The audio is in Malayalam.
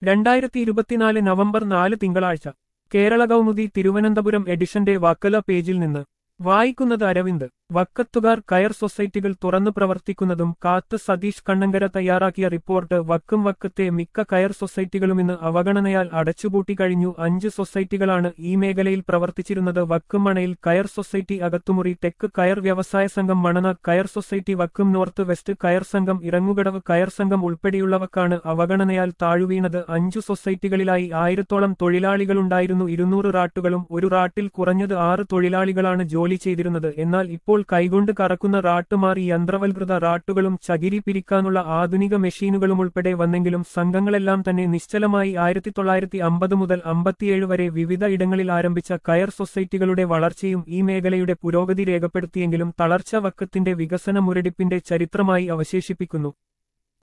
രണ്ടായിരത്തി ഇരുപത്തിനാല് നവംബർ നാല് തിങ്കളാഴ്ച കേരള കൗമുദി തിരുവനന്തപുരം എഡിഷന്റെ വക്കല പേജിൽ നിന്ന് വായിക്കുന്നത് അരവിന്ദ് വക്കത്തുകാർ കയർ സൊസൈറ്റികൾ തുറന്നു പ്രവർത്തിക്കുന്നതും കാത്ത് സതീഷ് കണ്ണങ്കര തയ്യാറാക്കിയ റിപ്പോർട്ട് വക്കും വക്കത്തെ മിക്ക കയർ സൊസൈറ്റികളും ഇന്ന് അവഗണനയാൽ അടച്ചുപൂട്ടി കഴിഞ്ഞു അഞ്ച് സൊസൈറ്റികളാണ് ഈ മേഖലയിൽ പ്രവർത്തിച്ചിരുന്നത് വക്കും മണയിൽ കയർ സൊസൈറ്റി അകത്തുമുറി തെക്ക് കയർ വ്യവസായ സംഘം മണന കയർ സൊസൈറ്റി വക്കും നോർത്ത് വെസ്റ്റ് കയർ സംഘം ഇറങ്ങുകടവ് കയർ സംഘം ഉൾപ്പെടെയുള്ളവക്കാണ് അവഗണനയാൽ താഴുവീണത് അഞ്ചു സൊസൈറ്റികളിലായി ആയിരത്തോളം തൊഴിലാളികളുണ്ടായിരുന്നു ഇരുന്നൂറ് റാട്ടുകളും ഒരു റാട്ടിൽ കുറഞ്ഞത് ആറ് തൊഴിലാളികളാണ് ജോലി ചെയ്തിരുന്നത് എന്നാൽ ഇപ്പോൾ കൈകൊണ്ട് കറക്കുന്ന റാട്ട് മാറി യന്ത്രവൽകൃത റാട്ടുകളും ചകിരി പിരിക്കാനുള്ള ആധുനിക മെഷീനുകളും ഉൾപ്പെടെ വന്നെങ്കിലും സംഘങ്ങളെല്ലാം തന്നെ നിശ്ചലമായി ആയിരത്തി തൊള്ളായിരത്തി അമ്പത് മുതൽ അമ്പത്തിയേഴ് വരെ വിവിധ ഇടങ്ങളിൽ ആരംഭിച്ച കയർ സൊസൈറ്റികളുടെ വളർച്ചയും ഈ മേഖലയുടെ പുരോഗതി രേഖപ്പെടുത്തിയെങ്കിലും തളർച്ച വക്കത്തിന്റെ വികസന മുരടിപ്പിന്റെ ചരിത്രമായി അവശേഷിപ്പിക്കുന്നു